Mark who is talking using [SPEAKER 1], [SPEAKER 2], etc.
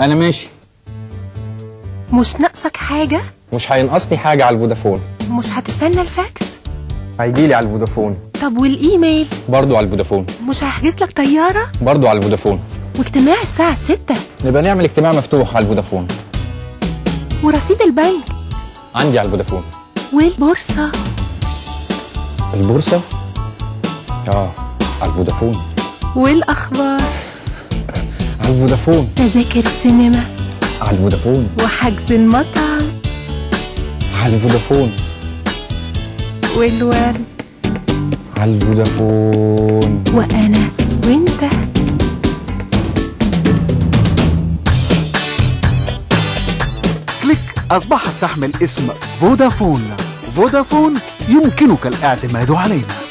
[SPEAKER 1] انا ماشي
[SPEAKER 2] مش ناقصك حاجة
[SPEAKER 1] مش هينقصني حاجه على الفودافون
[SPEAKER 2] مش هتستنى الفاكس
[SPEAKER 1] هيجيلي على الفودافون
[SPEAKER 2] طب والايميل
[SPEAKER 1] برضو على الفودافون
[SPEAKER 2] مش هحجز لك طيارة
[SPEAKER 1] برضو على الفودافون
[SPEAKER 2] واجتماع الساعة 6
[SPEAKER 1] نبقى نعمل اجتماع مفتوح على الفودافون
[SPEAKER 2] ورصيد البنك
[SPEAKER 1] عندي على الفودافون
[SPEAKER 2] والبورصة
[SPEAKER 1] البورصه اه على الفودافون
[SPEAKER 2] والأخبار
[SPEAKER 1] على الفودافون
[SPEAKER 2] تذاكر السينما
[SPEAKER 1] على الفودافون
[SPEAKER 2] وحجز المطعم
[SPEAKER 1] على الفودافون
[SPEAKER 2] والورد
[SPEAKER 1] على الفودافون
[SPEAKER 2] وأنا وأنت
[SPEAKER 3] كليك أصبحت تحمل اسم فودافون فودافون يمكنك الاعتماد علينا